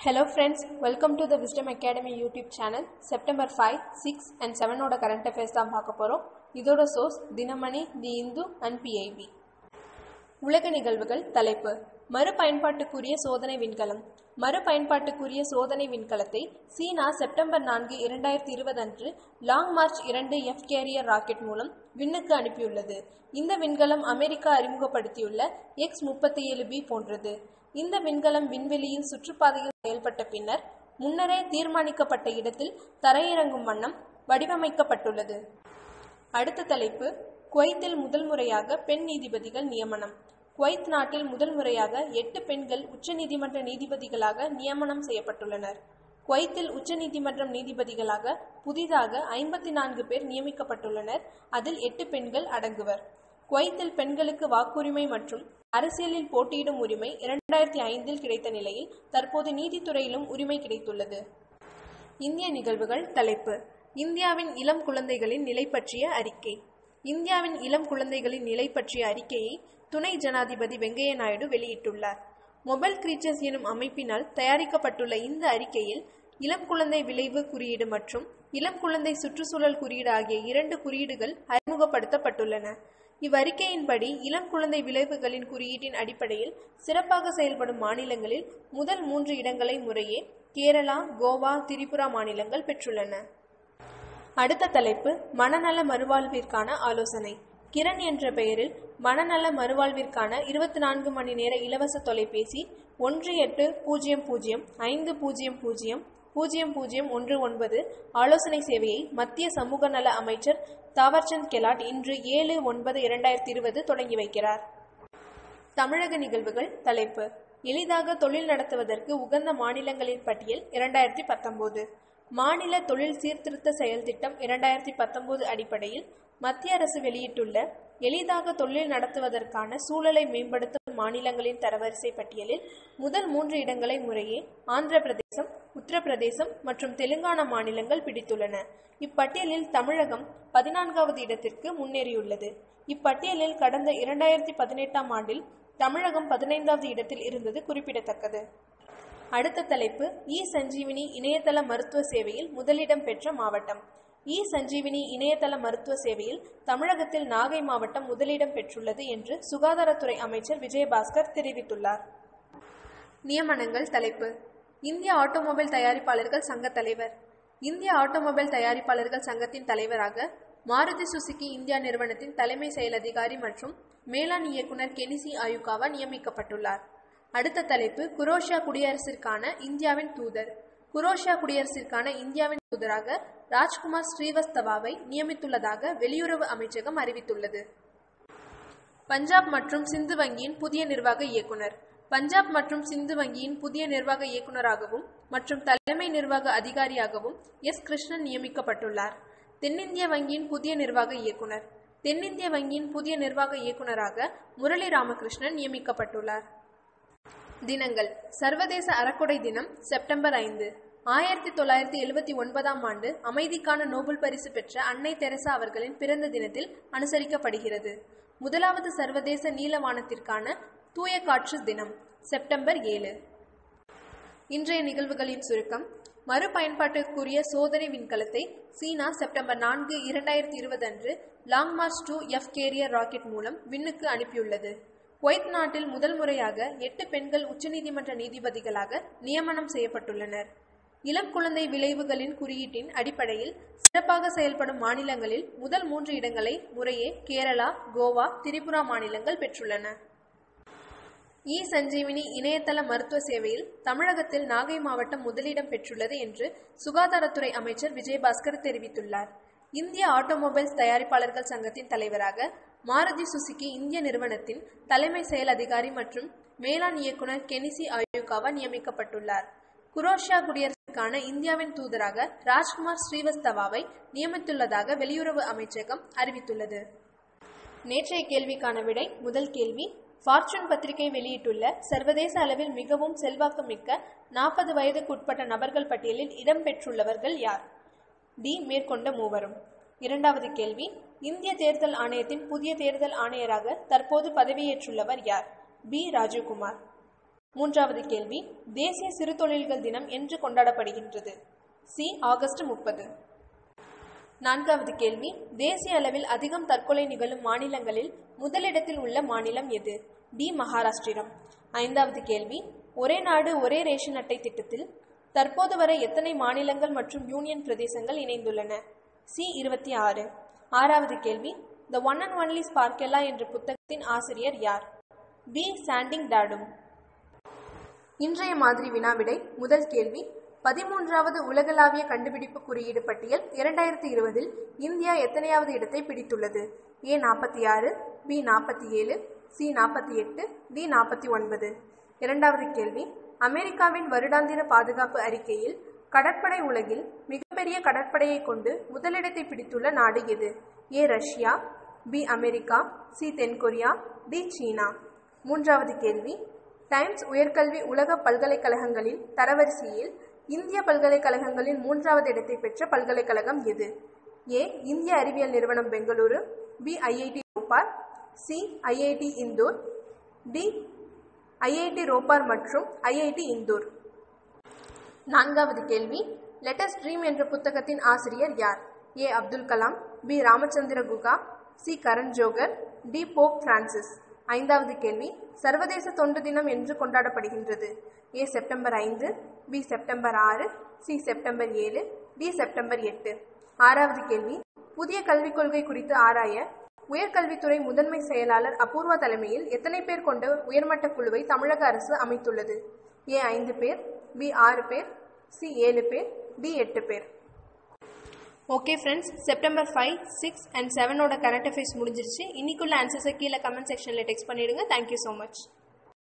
Hello friends, welcome to the Wisdom Academy YouTube channel. September 5, 6 and 7 ஓட current affairs தான் பார்க்க போகிறோம் இதோட source Dinamani the Hindu and PIB உலக நிகழ்வுகள் தலைப்பு மறுபயன்பாட்டுக்குரிய சோதனை விண்கலம் மறுபயன்பாட்டுக்குரிய சோதனை விண்கலத்தை சீனா செப்டம்பர் நான்கு இரண்டாயிரத்தி இருபது அன்று லாங் மார்ச் இரண்டு எஃப் கேரியர் ராக்கெட் மூலம் விண்ணுக்கு அனுப்பியுள்ளது இந்த விண்கலம் அமெரிக்கா அறிமுகப்படுத்தியுள்ள எக்ஸ் முப்பத்தி ஏழு பி போன்றது இந்த விண்கலம் விண்வெளியில் சுற்றுப்பாதையில் செயல்பட்ட பின்னர் முன்னரே தீர்மானிக்கப்பட்ட இடத்தில் தரையிறங்கும் வண்ணம் வடிவமைக்கப்பட்டுள்ளது அடுத்த தலைப்பு குவைத்தில் முதல் முறையாக பெண் நீதிபதிகள் நியமனம் குவைத் நாட்டில் முதல் முறையாக எட்டு பெண்கள் உச்சநீதிமன்ற நீதிபதிகளாக நியமனம் செய்யப்பட்டுள்ளனர் குவைத்தில் உச்சநீதிமன்றம் நீதிபதிகளாக புதிதாக ஐம்பத்தி நான்கு பேர் நியமிக்கப்பட்டுள்ளனர் அதில் எட்டு பெண்கள் அடங்குவர் குவைத்தில் பெண்களுக்கு வாக்குரிமை மற்றும் அரசியலில் போட்டியிடும் உரிமை இரண்டாயிரத்தி ஐந்தில் கிடைத்த நிலையில் தற்போது நீதித்துறையிலும் உரிமை கிடைத்துள்ளது இந்திய நிகழ்வுகள் தலைப்பு இந்தியாவின் இளம் குழந்தைகளின் நிலை பற்றிய அறிக்கை இந்தியாவின் இளம் குழந்தைகளின் நிலை பற்றிய அறிக்கையை துணை ஜனாதிபதி வெங்கையா நாயுடு வெளியிட்டுள்ளார் மொபைல் கிரீச்சர்ஸ் எனும் அமைப்பினால் தயாரிக்கப்பட்டுள்ள இந்த அறிக்கையில் இளம் குழந்தை விளைவு குறியீடு மற்றும் இளம் குழந்தை சுற்றுச்சூழல் குறியீடு ஆகிய இரண்டு குறியீடுகள் அறிமுகப்படுத்தப்பட்டுள்ளன இவ்வறிக்கையின்படி இளம் குழந்தை விளைவுகளின் குறியீட்டின் அடிப்படையில் சிறப்பாக செயல்படும் மாநிலங்களில் முதல் மூன்று இடங்களை முறையே கேரளா கோவா திரிபுரா மாநிலங்கள் பெற்றுள்ளன அடுத்த தலைப்பு மனநல மறுவாழ்விற்கான ஆலோசனை கிரண் என்ற பெயரில் மனநல மறுவாழ்விற்கான இருபத்தி நான்கு மணி நேர இலவச தொலைபேசி ஒன்று எட்டு பூஜ்ஜியம் பூஜ்ஜியம் ஐந்து பூஜ்ஜியம் பூஜ்ஜியம் பூஜ்ஜியம் பூஜ்ஜியம் ஒன்று ஒன்பது ஆலோசனை சேவையை மத்திய சமூக நல அமைச்சர் தாவர்சந்த் கெலாட் இன்று ஏழு ஒன்பது இரண்டாயிரத்தி இருபது தொடங்கி வைக்கிறார் தமிழக நிகழ்வுகள் தலைப்பு எளிதாக தொழில் நடத்துவதற்கு உகந்த மாநிலங்களின் பட்டியல் இரண்டாயிரத்தி பத்தொன்பது மாநில தொழில் சீர்திருத்த செயல் திட்டம் இரண்டாயிரத்தி பத்தொன்பது அடிப்படையில் மத்திய அரசு வெளியிட்டுள்ள எளிதாக தொழில் நடத்துவதற்கான சூழலை மேம்படுத்தும் மாநிலங்களின் தரவரிசை பட்டியலில் முதல் மூன்று இடங்களை முறையே ஆந்திர பிரதேசம் உத்தரப்பிரதேசம் மற்றும் தெலுங்கானா மாநிலங்கள் பிடித்துள்ளன இப்பட்டியலில் தமிழகம் பதினான்காவது இடத்திற்கு முன்னேறியுள்ளது இப்பட்டியலில் கடந்த இரண்டாயிரத்தி பதினெட்டாம் ஆண்டில் தமிழகம் பதினைந்தாவது இடத்தில் இருந்தது குறிப்பிடத்தக்கது அடுத்த தலைப்பு இ சஞ்சீவினி இணையதள மருத்துவ சேவையில் முதலிடம் பெற்ற மாவட்டம் இ சஞ்சீவினி இணையதள மருத்துவ சேவையில் தமிழகத்தில் நாகை மாவட்டம் முதலிடம் பெற்றுள்ளது என்று சுகாதாரத்துறை அமைச்சர் விஜயபாஸ்கர் தெரிவித்துள்ளார் நியமனங்கள் தலைப்பு இந்திய ஆட்டோமொபைல் தயாரிப்பாளர்கள் சங்க தலைவர் இந்திய ஆட்டோமொபைல் தயாரிப்பாளர்கள் சங்கத்தின் தலைவராக மாருதி சுசுகி இந்தியா நிறுவனத்தின் தலைமை செயல் அதிகாரி மற்றும் மேலாண் இயக்குனர் கெனிசி ஆயுகாவா நியமிக்கப்பட்டுள்ளார் அடுத்த தலைப்பு குரோஷியா குடியரசிற்கான இந்தியாவின் தூதர் குரோஷியா குடியரசிற்கான இந்தியாவின் தூதராக ராஜ்குமார் ஸ்ரீவஸ்தவாவை நியமித்துள்ளதாக வெளியுறவு அமைச்சகம் அறிவித்துள்ளது பஞ்சாப் மற்றும் சிந்து வங்கியின் புதிய நிர்வாக இயக்குனர் பஞ்சாப் மற்றும் சிந்து வங்கியின் புதிய நிர்வாக இயக்குநராகவும் மற்றும் தலைமை நிர்வாக அதிகாரியாகவும் எஸ் கிருஷ்ணன் நியமிக்கப்பட்டுள்ளார் தென்னிந்திய வங்கியின் புதிய நிர்வாக இயக்குனர் தென்னிந்திய வங்கியின் புதிய நிர்வாக இயக்குநராக முரளி ராமகிருஷ்ணன் நியமிக்கப்பட்டுள்ளார் தினங்கள் சர்வதேச அறக்கொடை தினம் செப்டம்பர் ஐந்து ஆயிரத்தி தொள்ளாயிரத்தி எழுபத்தி ஒன்பதாம் ஆண்டு அமைதிக்கான நோபல் பரிசு பெற்ற அன்னை தெரசா அவர்களின் பிறந்த தினத்தில் அனுசரிக்கப்படுகிறது முதலாவது சர்வதேச நீலவானத்திற்கான தூய காற்று தினம் செப்டம்பர் ஏழு இன்றைய நிகழ்வுகளின் சுருக்கம் மறுபயன்பாட்டுக்குரிய சோதனை விண்கலத்தை சீனா செப்டம்பர் நான்கு இரண்டாயிரத்தி இருபது அன்று Long March two F carrier rocket மூலம் விண்ணுக்கு அனுப்பியுள்ளது குவைத் நாட்டில் முதல் முறையாக எட்டு பெண்கள் உச்சநீதிமன்ற நீதிபதிகளாக நியமனம் செய்யப்பட்டுள்ளனர் இளம் குழந்தை விளைவுகளின் குறியீட்டின் அடிப்படையில் சிறப்பாக செயல்படும் மாநிலங்களில் முதல் மூன்று இடங்களை முறையே கேரளா கோவா திரிபுரா மாநிலங்கள் பெற்றுள்ளன இ சஞ்சீவினி இணையதள மருத்துவ சேவையில் தமிழகத்தில் நாகை மாவட்டம் முதலிடம் பெற்றுள்ளது என்று சுகாதாரத்துறை அமைச்சர் விஜயபாஸ்கர் தெரிவித்துள்ளார் இந்திய ஆட்டோமொபைல்ஸ் தயாரிப்பாளர்கள் சங்கத்தின் தலைவராக மாருதி சுசுகி இந்திய நிறுவனத்தின் தலைமை செயல் அதிகாரி மற்றும் மேலாண் இயக்குனர் கெனிசி ஆயுகாவா நியமிக்கப்பட்டுள்ளார் குரோஷியா குடியரசுக்கான இந்தியாவின் தூதராக ராஜ்குமார் ஸ்ரீவஸ்தவாவை நியமித்துள்ளதாக வெளியுறவு அமைச்சகம் அறிவித்துள்ளது நேற்றைய கேள்விக்கான விடை முதல் கேள்வி ஃபார்ச்சூன் பத்திரிகை வெளியிட்டுள்ள சர்வதேச அளவில் மிகவும் செல்வாக்கு மிக்க நாற்பது வயதுக்குட்பட்ட நபர்கள் பட்டியலில் இடம்பெற்றுள்ளவர்கள் யார் டி மேற்கொண்ட மூவரும் இரண்டாவது கேள்வி இந்திய தேர்தல் ஆணையத்தின் புதிய தேர்தல் ஆணையராக தற்போது பதவியேற்றுள்ளவர் யார் பி ராஜீவ்குமார் மூன்றாவது கேள்வி தேசிய சிறு தொழில்கள் தினம் என்று கொண்டாடப்படுகின்றது சி ஆகஸ்ட் முப்பது நான்காவது கேள்வி தேசிய அளவில் அதிகம் தற்கொலை நிகழும் மாநிலங்களில் முதலிடத்தில் உள்ள மாநிலம் எது டி மகாராஷ்டிரம் ஐந்தாவது கேள்வி ஒரே நாடு ஒரே ரேஷன் அட்டை திட்டத்தில் தற்போது வரை எத்தனை மாநிலங்கள் மற்றும் யூனியன் பிரதேசங்கள் இணைந்துள்ளன சி இருபத்தி ஆறு ஆறாவது கேள்வி த ஒன் அண்ட் ஒன்லி ஸ்பார்க்கெல்லா என்ற புத்தகத்தின் ஆசிரியர் யார் பி சாண்டிங் டாடும் இன்றைய மாதிரி வினாவிடை முதல் கேள்வி பதிமூன்றாவது உலகளாவிய கண்டுபிடிப்பு குறியீடு பட்டியல் இரண்டாயிரத்தி இருபதில் இந்தியா எத்தனையாவது இடத்தை பிடித்துள்ளது ஏ நாற்பத்தி ஆறு பி நாற்பத்தி ஏழு சி நாற்பத்தி எட்டு டி நாற்பத்தி ஒன்பது இரண்டாவது கேள்வி அமெரிக்காவின் வருடாந்திர பாதுகாப்பு அறிக்கையில் கடற்படை உலகில் மிகப்பெரிய கடற்படையை கொண்டு முதலிடத்தை பிடித்துள்ள நாடு எது A Russia B America C தென்கொரியா டி சீனா மூன்றாவது கேள்வி டைம்ஸ் உயர்கல்வி உலக பல்கலைக்கழகங்களின் தரவரிசையில் இந்திய பல்கலைக்கழகங்களின் மூன்றாவது இடத்தை பெற்ற பல்கலைக்கழகம் எது ஏ இந்திய அறிவியல் நிறுவனம் Bengaluru B IIT Ropar C IIT Indore D IIT Ropar மற்றும் ஐஐடி இந்தூர் நான்காவது கேள்வி லெட்டஸ் ட்ரீம் என்ற புத்தகத்தின் ஆசிரியர் யார் A Abdul Kalam B Ramachandra Guha C Karan Johar D Pope Francis ஐந்தாவது கேள்வி சர்வதேச தொண்டு தினம் என்று கொண்டாடப்படுகின்றது ஏ செப்டம்பர் ஐந்து பி செப்டம்பர் ஆறு சி செப்டம்பர் ஏழு டி செப்டம்பர் எட்டு ஆறாவது கேள்வி புதிய கல்விக் கொள்கை குறித்து ஆராய உயர்கல்வித்துறை முதன்மை செயலாளர் அபூர்வா தலைமையில் எத்தனை பேர் கொண்ட உயர்மட்ட குழுவை தமிழக அரசு அமைத்துள்ளது ஏ ஐந்து பேர் பி ஆறு பேர் சி ஏழு பேர் டி எட்டு பேர் okay friends September five six and செவனோட கரண்ட் அஃபேர்ஸ் முடிஞ்சிருச்சு இன்னைக்குள்ள ஆன்சர்ஸை கீழே கமெண்ட் செக்ஷனில் டெக்ஸ்ட் பண்ணிடுங்க தேங்க்யூ ஸோ மச்